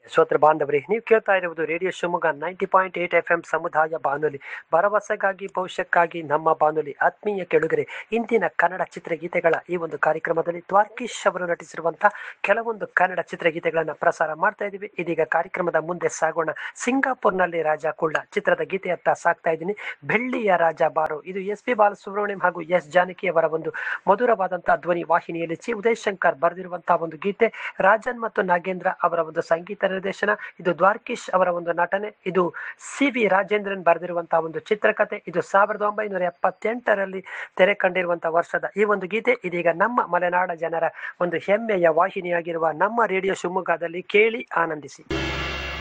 ಶ್ರೋತೃ ಬಾಂಧವರೇ ನೀವು ಕೇಳ್ತಾ ಇರುವುದು radio Shivamogga ninety point eight F M ಸಮುದಾಯ ಬಾನುಲಿ ಭರವಸೆಗಾಗಿ ಭವಿಷ್ಯಕ್ಕಾಗಿ ನಮ್ಮ ಬಾನುಲಿ ಆತ್ಮೀಯ ಕೆಳುಗರೆ ಇಂದಿನ ಕನ್ನಡ ಚಿತ್ರಗೀತೆಗಳ ಈ ಒಂದು ಕಾರ್ಯಕ್ರಮದಲ್ಲಿ ದ್ವಾರ್ಕೀಶ್ ಅವರು ನಟಿಸಿರುವಂತಹ ಕೆಲವೊಂದು ಕನ್ನಡ ಚಿತ್ರಗೀತೆಗಳನ್ನು ಪ್ರಸಾರ ಮಾಡ್ತಾ ಇದ್ದೀವಿ ಇದೀಗ ಕಾರ್ಯಕ್ರಮದ ಮುಂದೆ ಸಾಗೋಣ ಸಿಂಗಾಪುರ್ನಲ್ಲಿ ರಾಜ ಕುಳ್ಳ ಚಿತ್ರದ ಗೀತೆಯತ್ತ ಸಾಕ್ತಾ ಇದ್ದೀನಿ ಬೆಳ್ಳಿಯ ರಾಜ ಬಾರೋ ಇದು ಎಸ್ ಪಿ ಬಾಲಸುಬ್ರಹ್ಮಣ್ಯಂ ಹಾಗೂ ಎಸ್ ಜಾನಕಿ ಅವರ ಒಂದು ಮಧುರವಾದಂತಹ ಧ್ವನಿ ವಾಹಿನಿಯಲ್ಲಿ ಚಿ ಉದಯ್ ಶಂಕರ್ ಬರೆದಿರುವಂತಹ ಒಂದು ಗೀತೆ ರಾಜನ್ ಮತ್ತು ನಾಗೇಂದ್ರ ಅವರ ಒಂದು ಸಂಗೀತ ನಿರ್ದೇಶನ ಇದು ದ್ವಾರ್ಕೀಶ್ ಅವರ ಒಂದು ನಟನೆ ಇದು ಸಿ ವಿ ರಾಜೇಂದ್ರನ್ ಬರೆದಿರುವಂತಹ ಒಂದು ಚಿತ್ರಕಥೆ ಇದು ಸಾವಿರದ ಒಂಬೈನೂರ ಎಪ್ಪತ್ತೆಂಟರಲ್ಲಿ ತೆರೆ ಕಂಡಿರುವಂತಹ ವರ್ಷದ ಈ ಒಂದು ಗೀತೆ ಇದೀಗ ನಮ್ಮ ಮಲೆನಾಡ ಜನರ ಒಂದು ಹೆಮ್ಮೆಯ ವಾಹಿನಿಯಾಗಿರುವ ನಮ್ಮ ರೇಡಿಯೋ ಶಿವಮೊಗ್ಗದಲ್ಲಿ ಕೇಳಿ ಆನಂದಿಸಿ